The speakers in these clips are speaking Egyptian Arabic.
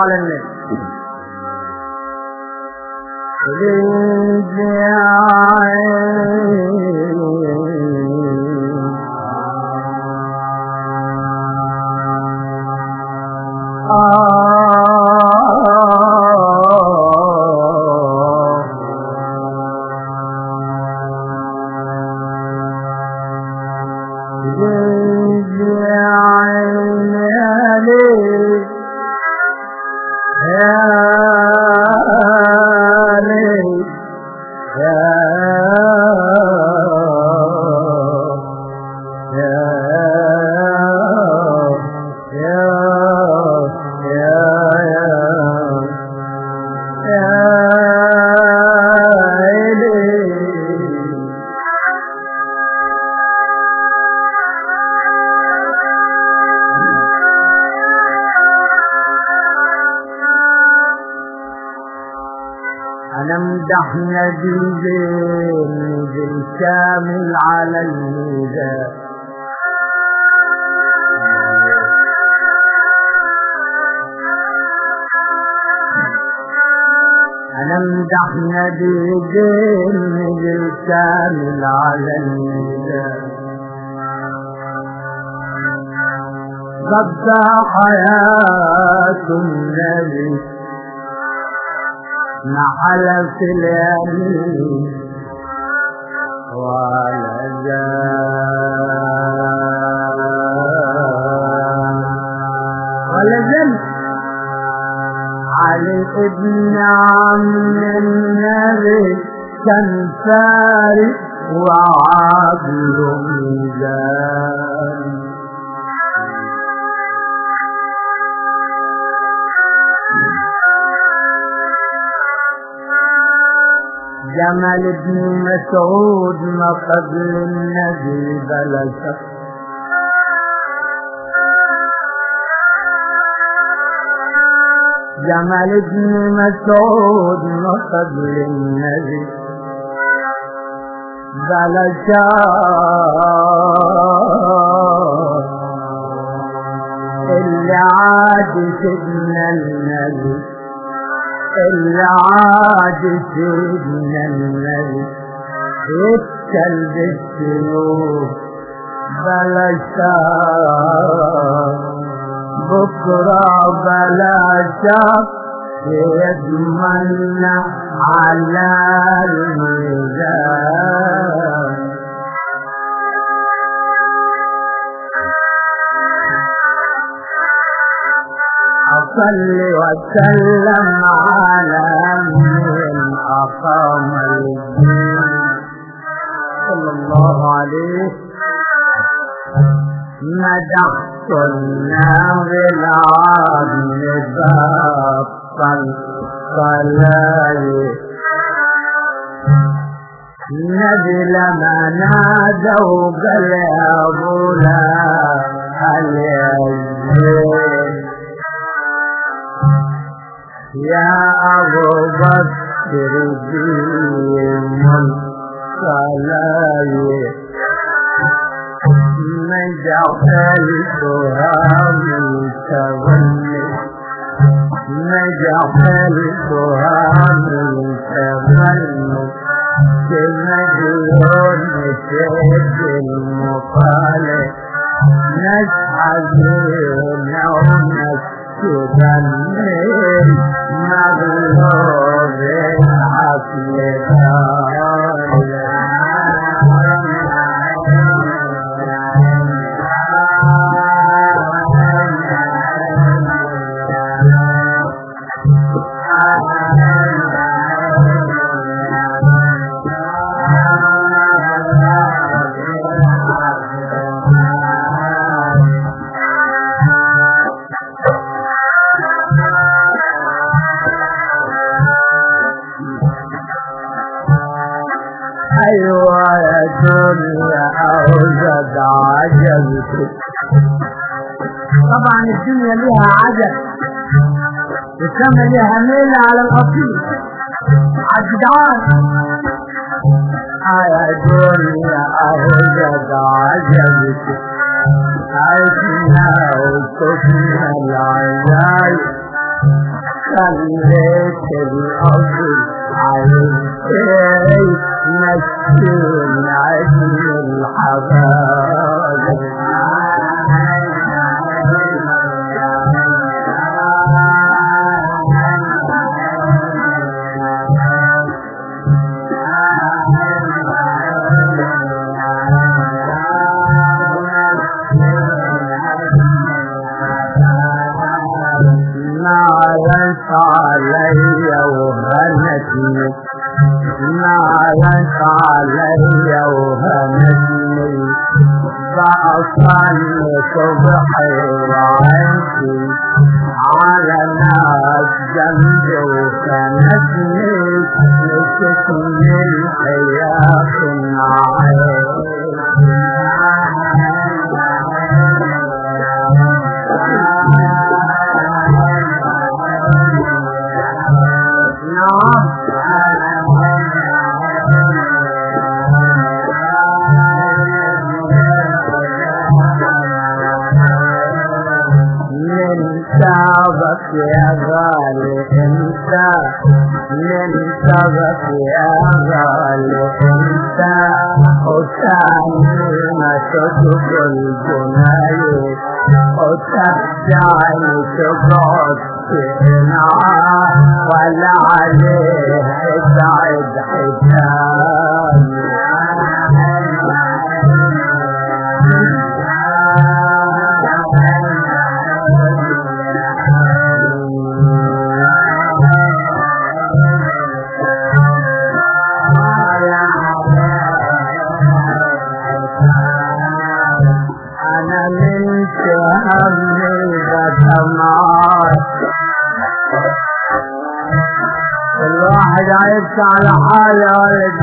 على النبي أنا امدح نبي زين بالكامل على الميزان أنا امدح نبي زين بالكامل على الميزان غدا حياة النبي نحل في اليمين ولا ولا زل علي ابن عم النبي كان فارق وعدل ميزان جمل بن مسعود ما قبل النبي بلا شك جمل بن مسعود ما قبل النبي بلا شك اللي عاد سيدنا النبي اللي عاد سيدنا النبي يتكل بالسيوف بلا شاف بكرة بلا شاف يضمن على الميزان صل وسلم على من أقام الدين صلى الله عليه مدحت النبي العظم بطل صلاة النبي لما نادوا قال يا ابونا هل يزيد يا أبو بكر دين الصلاة نجعلتها من تولي نجعلتها من تولي كمديون شد المقالة نشحذ ونونك تدمر مغلوب الحفل أيوة يا دنيا أوجد عجبك طبعا الدنيا لها عجب السما لها ميل على الأصيل عجدان يا دنيا أوجد عجبك عشنا وشفنا العجايب خليت الأصل عليك مسكين عدل الحبايب نعيت علي وهنتني نعيت علي وهنتني بأصلي صبحي وعيتي على ناس جنبي وكانتني نسيتني الحياة نعم من سابق يا غالي انت من سابق يا غالي انت وثاني ما تشوف الجناية وترجعني تقعد هنا ولا عليه سعد أنا من همي بسمعك الواحد عيبت على حالي ولد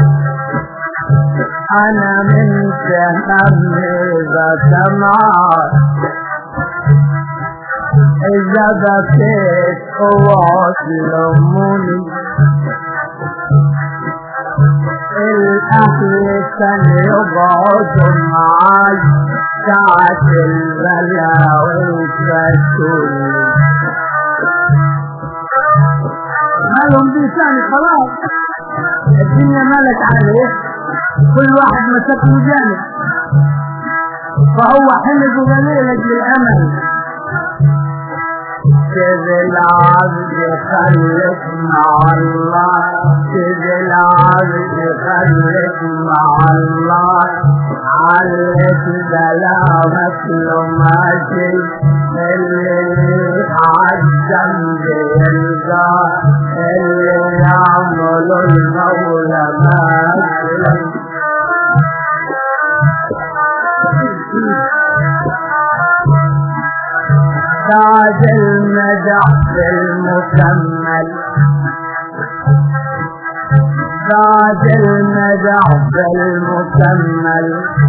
أنا من همي بسمعك إذا بكيت اوعى تلوموني الأهل كان يقعدوا معاي ساعة البلا ويفتوني مالهم دي ثاني خلاص الدنيا مالت عليه كل واحد مسك له جانب فهو حلق غليل لاجل الامل كذ العبد خلك مع الله كذ العبد خلك مع الله علك سلامك ماشي اللي عالجنب يلقى اللي يعمل المولى ماشي تاج المدح بالمكمل تاج المدح بالمكمل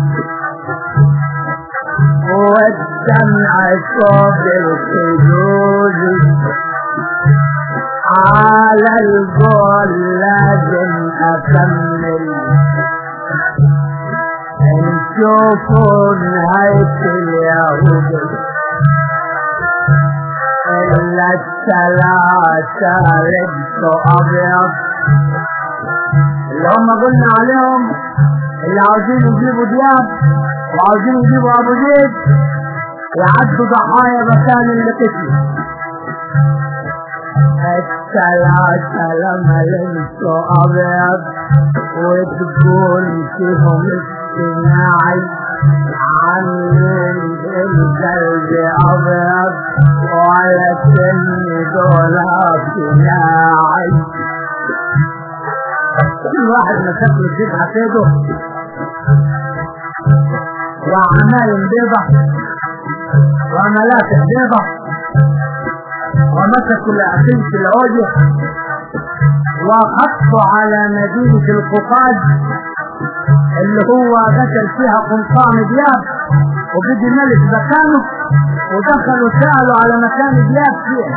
والدمع صوب الخدود على القول لازم أكمل نشوفوا نهاية اليهود إلا الثلاثة لبس أبيض اللي هم قلنا عليهم اللي عاوزين يجيبوا دياب وعاوزين يجيبوا أبو زيد يعدوا ضحايا مكان اللي قتلوا الثلاثة لما لبسوا أبيض وتقول فيهم اجتماعي عاملين القلب أبيض وعلى سن دولار جماعي كل واحد مسك له جيب حفيده وعمال بيضة وعملات بيضة ومسكوا لأسلة العوجة وخطوا على مدينة القفاز اللي هو قتل فيها قمصان دياب وبدي الملك مكانه ودخلوا سألوا على مكان دياب فيها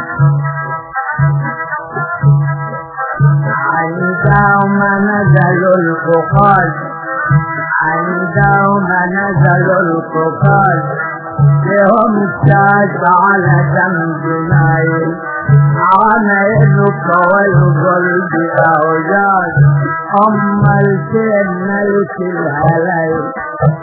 عندهم نزلوا القفاز عندهم نزلوا القفاز لهم تاج على جنب نايل عملك والقلب أوجاج أما الفين ملك الهلايل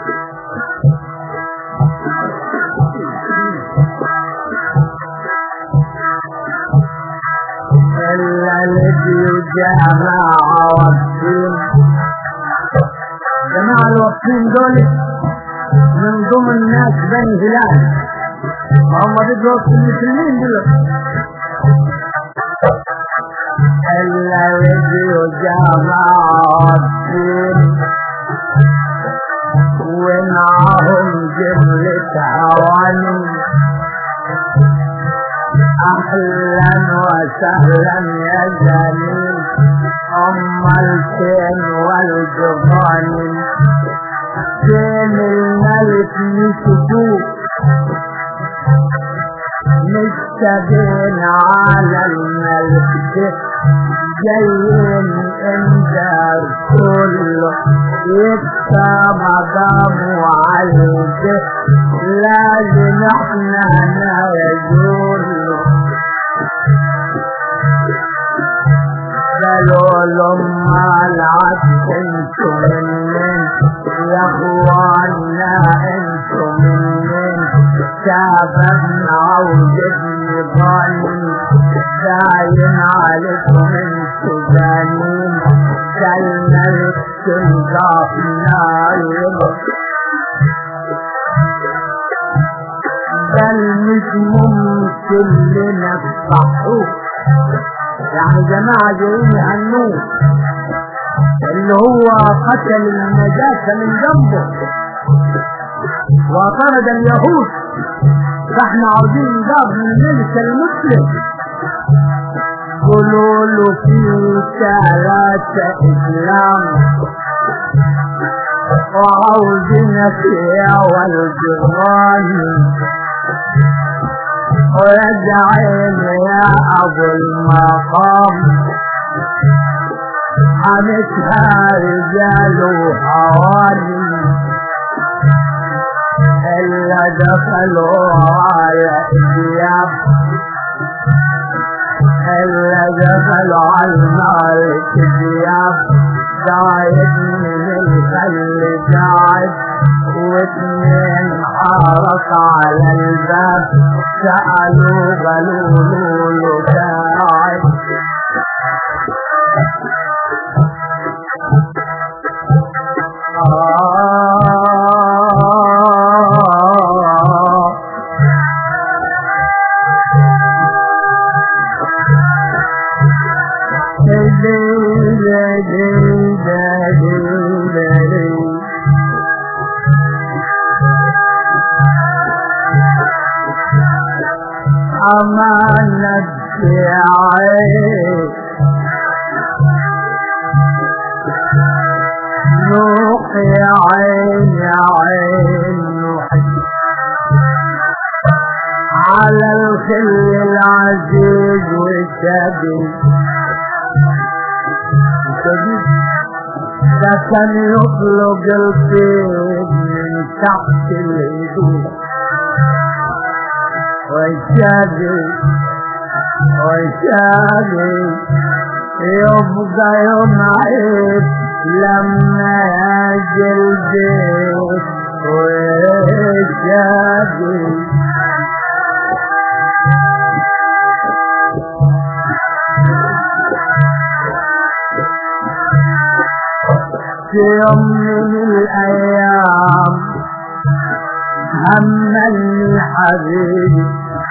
إلا الذي جمع والدين جماعة الوقتين دول من ضمن الناس بني هلال هم بدوا المسلمين دول إلا الذي جمع والدين ومعهم جملة هواني أهلا وسهلا يا جميل أم الفين والجبان فين الملك نسجوه مستبين على الملك جايين عند كله يبقى مقامه عليك لازم احنا نزول قالوا لما العبد انتم منين يا اخوانا انتم منين شافنا وجدني ظالم داين عليكم انتم جانين كلنا استنضافنا بل مش ممكن لنفضحوه يعني جماعة جايين يهنوه اللي هو قتل النجاسة من جنبه وطرد اليهود فاحنا عاوزين نجاب من الملك المسلم قولوا له في ثلاثة إسلام وعاوزين فيها والجيران ويدعين يا أبو المقام حمتها رجال وحوالي إلا دخلوا على إدياب إلا دخلوا على الملك إدياب قاعد من الخل قاعد واثنين حرس على الباب سألوا قالوا له قاعد آه أمانة عين نوح يا عين يا عين نوح على الخل العزيز والشديد ده كان يطلق البيض من تحت الهدوء والشادي والشادي يبقى يوم عيد لما يجي البيت والشادي في يوم من الأيام همني حبيبي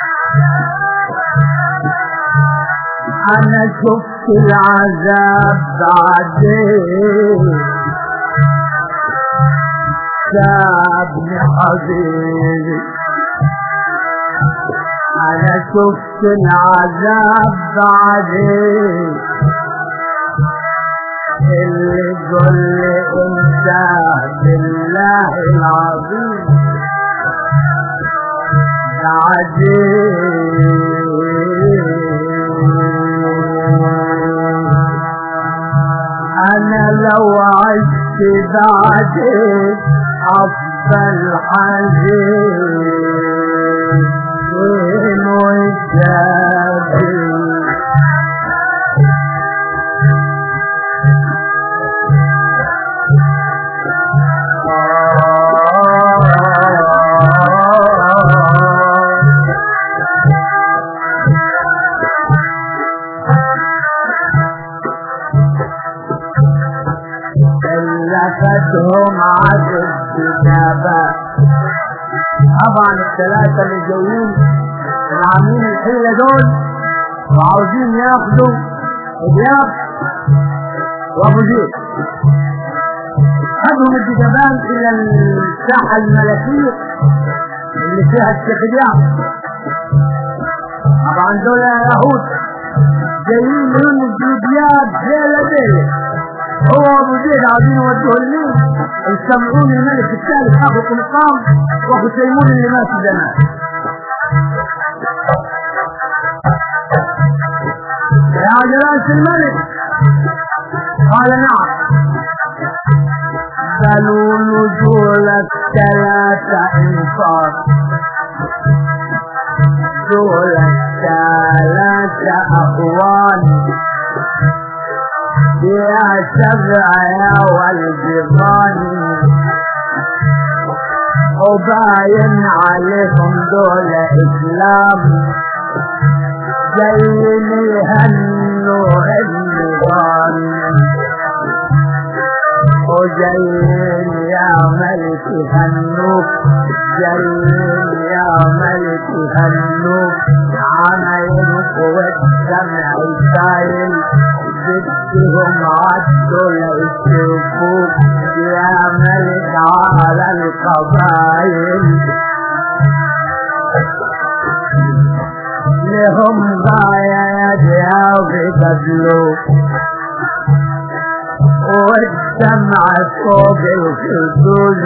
أنا شفت العذاب بعدين سابني حبيبي أنا شفت العذاب بعدين اللي قل لي انت بالله العظيم عجيب انا لو عشت بعدين افضل حزين الدين والجابر لفتهم عدد كتابا طبعا الثلاثة اللي جايين عاملين الحيلة دول وعاوزين ياخدوا إدياب وأبو زيد خدهم الجبال إلى الساحة الملكية اللي فيها الشيخ دياب طبعا دول يهود جايين ينزلوا دياب ليلة ليلة هو ابو زيد عايزين يودوه لمين يسمعون الملك الثالث اخو قمقام واخو تيمون اللي مات زمان يا جلالة الملك قال نعم قالوا نزول الثلاثة انصار دول الثلاثة اخوان يا سبع يا والجبان وباين عليهم دول اسلام جايين يهنوا النظام وجايين يا ملك هنوك جايين يا ملك هنوك عملك والدمع سايل بدهم عدوا ليشوفوك يا ملك على القبائل لهم غاية يدعوا بقبلوك والدمع فوق الخدود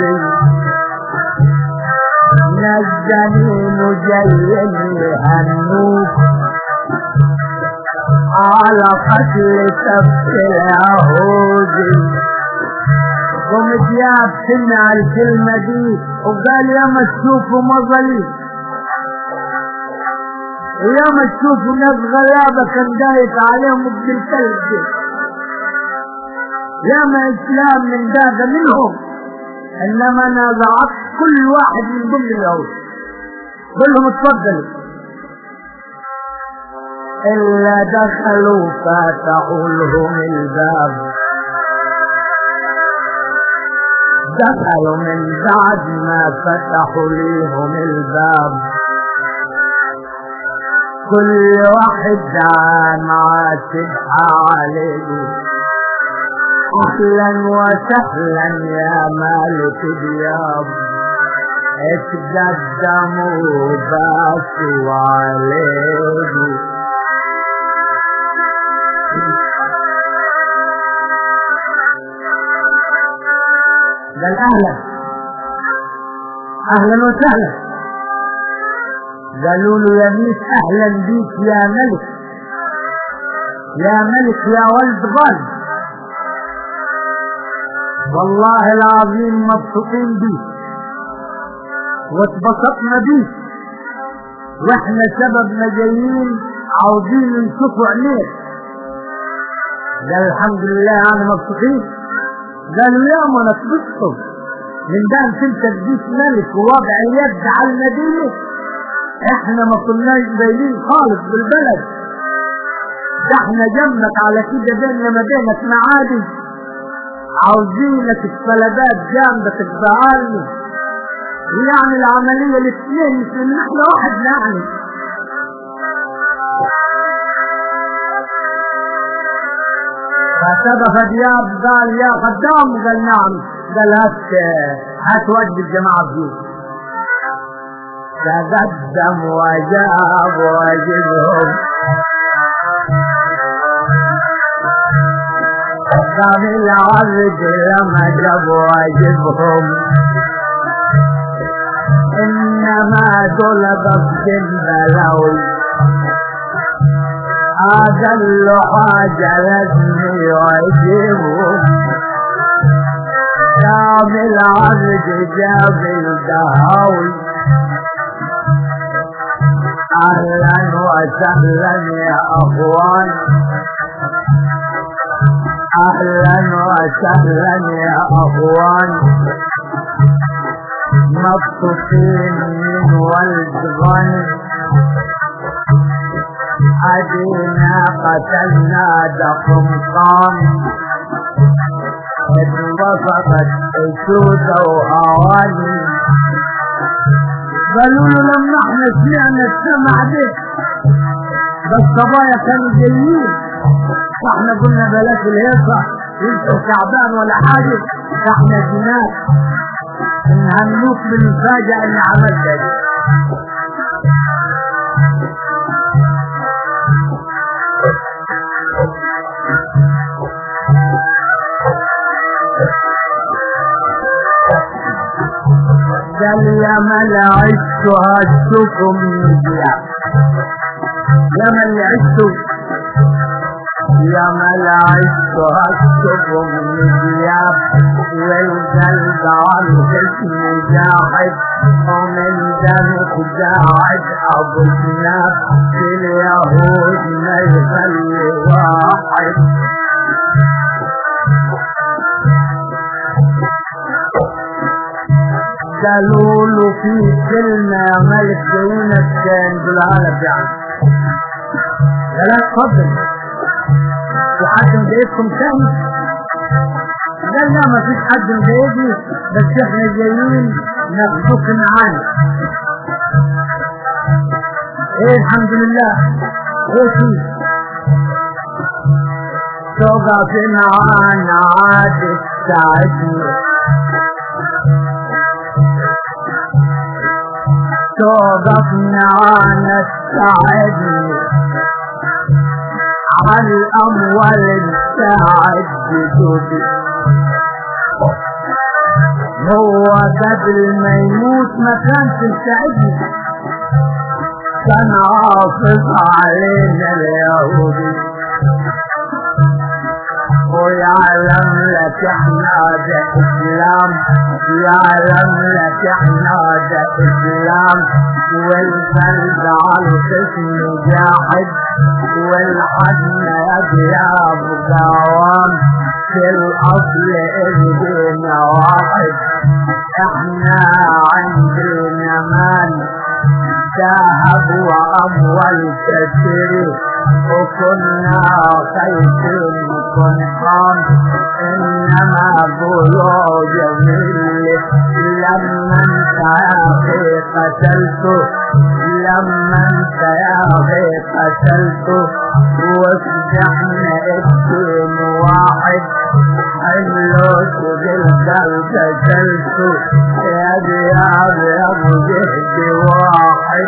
نزلين جايين يهنوك على قتل سبت اليهود قمت يا سمع الكلمة دي وقال يا ما تشوفوا مظلي يا ما تشوفوا ناس غلابة كان دايت عليهم ابن الكلب يا ما اسلام من داد منهم انما انا ضعفت كل واحد من ضمن اليهود كلهم اتفضلوا إلا دخلوا فتحوا لهم الباب دخلوا من بعد ما فتحوا لهم الباب كل واحد دعا مع سبحة عليه أهلا وسهلا يا مالك دياب اتقدموا باسوا عليه قال اهلا اهلا وسهلا قالوا له يا ميس اهلا بيك يا ملك يا ملك يا ولد غالب والله العظيم مبسوطين بيك واتبسطنا بيك واحنا سبب ما جايين عاوزين نشوفوا عينيك قال الحمد لله انا مبسوطين قالوا يا ما نتبسطوا من ده انت تديك ملك ووضع يد على المدينة احنا ما كناش باينين خالص بالبلد ده احنا جنبك على كده بيننا ما بينك معادي عاوزينك الفلدات جنبك تزعلني يعني العملية الاثنين مش ان احنا واحد يعني فسبق دياب قال يا خدام قال نعم قال هات هات ودي الجماعة فيه تقدم وجاب واجبهم قام العبد لما جاب واجبهم انما دول ضبط بلوي أقل حاجة لازم يعجبه جاب العبد جاب الدهاوي اهلا وسهلا يا اخوان اهلا وسهلا يا اخوان مبسوطين من ولد غني ادينا قتلنا دقمقام انبسطت اسود واواني قالوا له لما احنا سمعنا السمع ده بس صبايا كانوا جايين فاحنا قلنا بلاش الهيصة يبقوا تعبان ولا حاجة فاحنا جنات ان هنموت من المفاجأة اللي عملتها دي قال يا من عشت هشتكم مذيع يا من عشت يا من عشت هشتكم مذيع والقلب عن جسم جاحد ومن دمك جاعد ابو جناب في اليهود ما يخلي واحد قالوا له في كلمة يا ملك جايين الشام بالعالم يعني قال لا اتفضل في حد مجايبكم تاني قال لا ما فيش حد مجايبني بس احنا جايين ناخدوك معانا ايه الحمد لله ايه في توقف معانا عاد الساعدني توقف معانا الساعدني على الأموال الساعد جدودي هو قبل ما يموت ما كانش يساعدني كان عاصف علينا اليهودي ويعلم لك احنا ده اسلام يعلم لك احنا ده اسلام والقلب على القسم جاحد والحزن يجياب قوام في الاصل ايدينا واحد احنا عندنا مال ذهب واموال كثير وكنا خايفين قنقام انما قولوا جميل لما انت يا اخي قتلته لما انت يا اخي قتلته وسجحنا الدين واحد حلوت بالقلب قتلته يا دياب يا ابو جهد واحد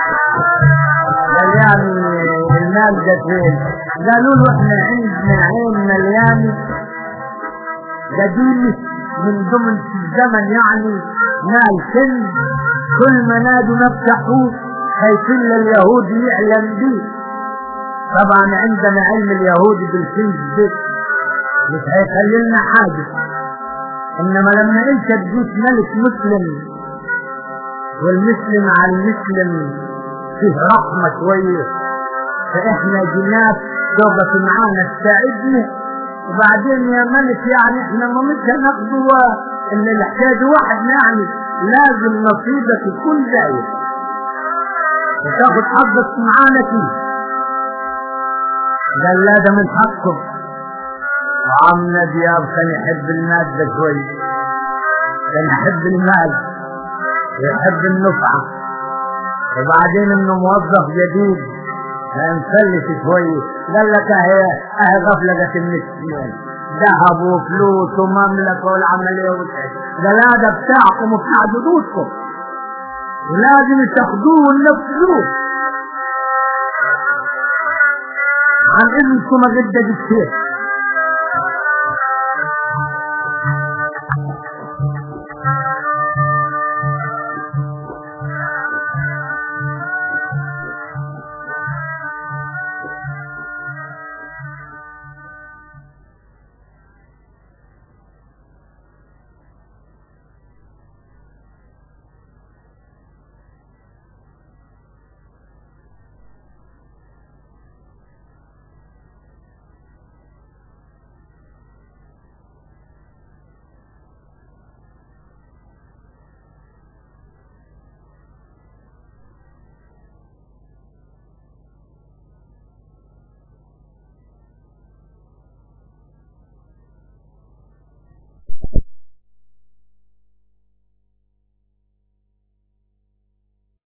يعني المال ده فين قالوا له احنا عندنا عين مليانه قديمه من ضمن الزمن يعني مال كنز كل ما نادوا نفتحوه خايفين اليهود يعلم بيه طبعا عندنا علم اليهود بالكنز ده مش هيخلي لنا حاجه انما لما انت تجيب ملك مسلم والمسلم على المسلم فيه رحمة شوية فإحنا جنات توقف معانا تساعدنا وبعدين يا ملك يعني إحنا ما مش هناخده إن الحكاية واحد يعني لازم نصيبك يكون زايد وتاخد حظك معانا فيه قال لا ده من حقكم وعمنا دياب كان يحب المادة شوي كان يحب المال ويحب النفعه وبعدين انه موظف جديد هنفلس شوية قال لك اهي اهي غفلة المسكين ذهب وفلوس ومملكة والعملية والحاجة ده لا ده بتاعكم وبتاع جدودكم ولازم تاخدوه ونفذوه عن انكم قد الشيخ